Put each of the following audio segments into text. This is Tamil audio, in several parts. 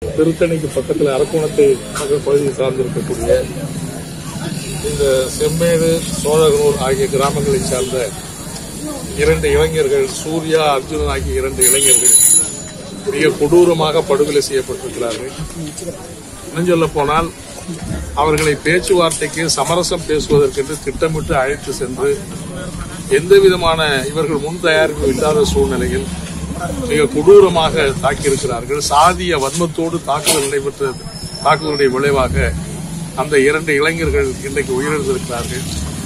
திருத்தணிக்கு பக்கத்தில் அரக்கோணத்தை நகர் பகுதியை சார்ந்திருக்கக்கூடிய இந்த செம்மேடு சோழகனூர் ஆகிய கிராமங்களை சார்ந்த இரண்டு இளைஞர்கள் சூர்யா அர்ஜுனன் ஆகிய இரண்டு இளைஞர்கள் மிக கொடூரமாக படுகொலை செய்யப்பட்டிருக்கிறார்கள் இன்னும் சொல்ல போனால் அவர்களை பேச்சுவார்த்தைக்கு சமரசம் பேசுவதற்கென்று திட்டமிட்டு அழைத்து சென்று எந்த விதமான இவர்கள் முன் தயாரிப்பு இல்லாத சூழ்நிலையில் மிக கொடூரமாக தாக்கியிருக்கிறார்கள் சாதிய வன்மத்தோடு தாக்குதல் நடைபெற்ற தாக்குதலுடைய விளைவாக அந்த இரண்டு இளைஞர்கள் இன்றைக்கு உயிரிழந்திருக்கிறார்கள்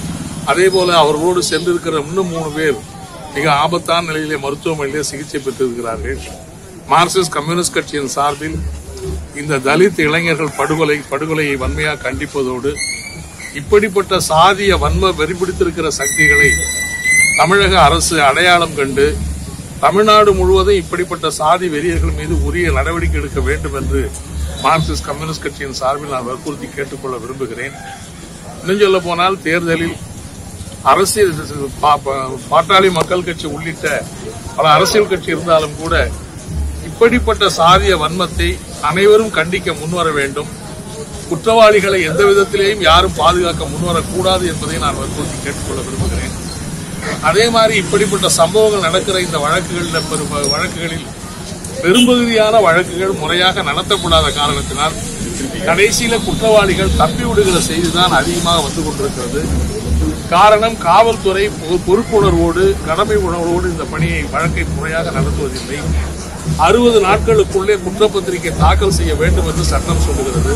அதே போல அவர்களோடு சென்றிருக்கிற இன்னும் மூணு பேர் மிக ஆபத்தான நிலையிலே மருத்துவமனையிலே சிகிச்சை பெற்றிருக்கிறார்கள் மார்க்சிஸ்ட் கம்யூனிஸ்ட் கட்சியின் சார்பில் இந்த தலித் இளைஞர்கள் படுகொலை படுகொலையை வன்மையாக கண்டிப்பதோடு இப்படிப்பட்ட சாதிய வன்ம வெறிபிடித்திருக்கிற சக்திகளை தமிழக அரசு அடையாளம் கண்டு தமிழ்நாடு முழுவதும் இப்படிப்பட்ட சாதி வெறியர்கள் மீது உரிய நடவடிக்கை எடுக்க வேண்டும் என்று மார்க்சிஸ்ட் கம்யூனிஸ்ட் கட்சியின் சார்பில் நான் வற்புறுத்தி கேட்டுக்கொள்ள விரும்புகிறேன் இன்னும் சொல்ல போனால் தேர்தலில் அரசியல் பா- பா- பாட்டாளி மக்கள் கட்சி உள்ளிட்ட பல அரசியல் கட்சி இருந்தாலும் கூட இப்படிப்பட்ட சாதிய வன்மத்தை அனைவரும் கண்டிக்க முன்வர வேண்டும் குற்றவாளிகளை எந்த விதத்திலேயும் யாரும் பாதுகாக்க முன்வரக்கூடாது என்பதை நான் வற்புறுத்தி கேட்டுக்கொள்ள விரும்புகிறேன் அதே மாதிரி இப்படிப்பட்ட சம்பவங்கள் நடக்கிற இந்த வழக்குகளில் பெரும் வழக்குகளில் பெரும்பகுதியான வழக்குகள் முறையாக நடத்தப்படாத காரணத்தினால் கடைசியில குற்றவாளிகள் தப்பி விடுகிற செய்திதான் அதிகமாக வந்து கொண்டிருக்கிறது காரணம் காவல்துறை பொ- பொறுப்புணர்வோடு கடமை உணர்வோடு இந்த பணியை வழக்கை முறையாக நடத்துவதில்லை அறுபது நாட்களுக்குள்ளே குற்றப்பத்திரிகை தாக்கல் செய்ய வேண்டும் என்று சட்டம் சொல்லுகிறது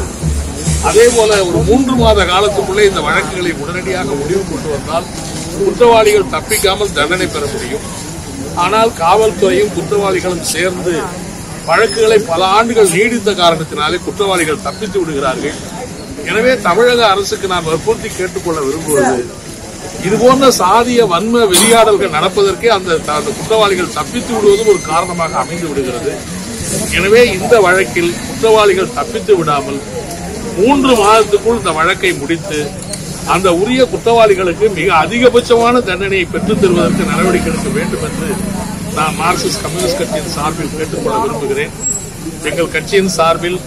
அதே போல ஒரு மூன்று மாத காலத்துக்குள்ளே இந்த வழக்குகளை உடனடியாக முடிவு கொண்டு வந்தால் குற்றவாளிகள் தப்பிக்காமல் தண்டனை பெற முடியும் ஆனால் காவல்துறையும் குற்றவாளிகளும் சேர்ந்து வழக்குகளை பல ஆண்டுகள் நீடித்த காரணத்தினாலே குற்றவாளிகள் தப்பித்து விடுகிறார்கள் எனவே தமிழக அரசுக்கு நான் வற்புறுத்தி கேட்டுக்கொள்ள விரும்புவது இதுபோன்ற சாதிய வன்ம வெறியாடல்கள் நடப்பதற்கே அந்த அந்த குற்றவாளிகள் தப்பித்து விடுவதும் ஒரு காரணமாக அமைந்து விடுகிறது எனவே இந்த வழக்கில் குற்றவாளிகள் தப்பித்து விடாமல் மூன்று மாதத்துக்குள் இந்த வழக்கை முடித்து அந்த உரிய குற்றவாளிகளுக்கு மிக அதிகபட்சமான தண்டனையை பெற்றுத் தருவதற்கு நடவடிக்கை எடுக்க வேண்டும் என்று நான் மார்க்சிஸ்ட் கம்யூனிஸ்ட் கட்சியின் சார்பில் கேட்டுக்கொள்ள விரும்புகிறேன் எங்கள் கட்சியின் சார்பில்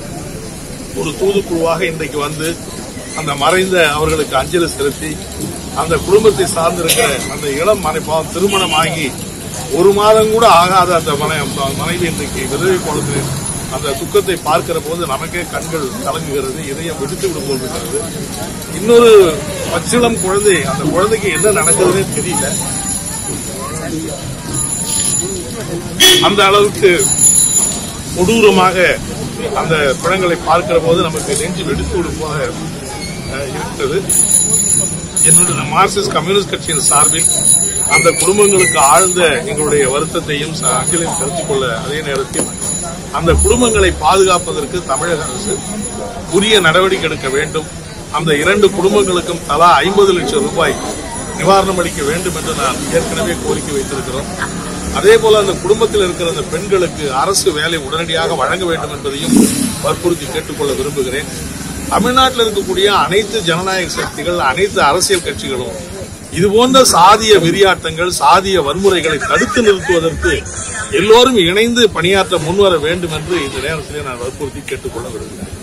ஒரு தூதுக்குழுவாக இன்றைக்கு வந்து அந்த மறைந்த அவர்களுக்கு அஞ்சலி செலுத்தி அந்த குடும்பத்தை சார்ந்திருக்கிற அந்த இளம் மனைப்பாவம் திருமணம் ஆகி ஒரு மாதம் கூட ஆகாத அந்த மனை- மனைவி இன்றைக்கு விதவை குழந்தை அந்த துக்கத்தை பார்க்கிற போது நமக்கே கண்கள் கலங்குகிறது இதயம் வெடித்து விடும் போல் இருக்கிறது இன்னொரு பச்சிளம் குழந்தை அந்த குழந்தைக்கு என்ன நடக்குதுன்னே தெரியல அந்த அளவுக்கு கொடூரமாக அந்த படங்களை பார்க்கிற போது நமக்கு நெஞ்சு வெடித்து விடும் போல அஹ், இருக்கிறது என்னுடைய மார்க்சிஸ்ட் கம்யூனிஸ்ட் கட்சியின் சார்பில் அந்த குடும்பங்களுக்கு ஆழ்ந்த எங்களுடைய வருத்தத்தையும் ச- அஞ்சலியும் செலுத்திக் கொள்ள அதே நேரத்தில் அந்த குடும்பங்களை பாதுகாப்பதற்கு தமிழக அரசு உரிய நடவடிக்கை எடுக்க வேண்டும் அந்த இரண்டு குடும்பங்களுக்கும் தலா ஐம்பது லட்சம் ரூபாய் நிவாரணம் அளிக்க வேண்டும் என்று நான் ஏற்கனவே கோரிக்கை வைத்திருக்கிறோம் அதே போல அந்த குடும்பத்தில் இருக்கிற அந்த பெண்களுக்கு அரசு வேலை உடனடியாக வழங்க வேண்டும் என்பதையும் வற்புறுத்தி கேட்டுக்கொள்ள விரும்புகிறேன் தமிழ்நாட்டில் இருக்கக்கூடிய அனைத்து ஜனநாயக சக்திகள் அனைத்து அரசியல் கட்சிகளும் இதுபோன்ற சாதிய வெறியாட்டங்கள் சாதிய வன்முறைகளை தடுத்து நிறுத்துவதற்கு எல்லோரும் இணைந்து பணியாற்ற முன்வர வேண்டும் என்று இந்த நேரத்திலே நான் வற்புறுத்தி கேட்டுக்கொள்ள விரும்புகிறேன்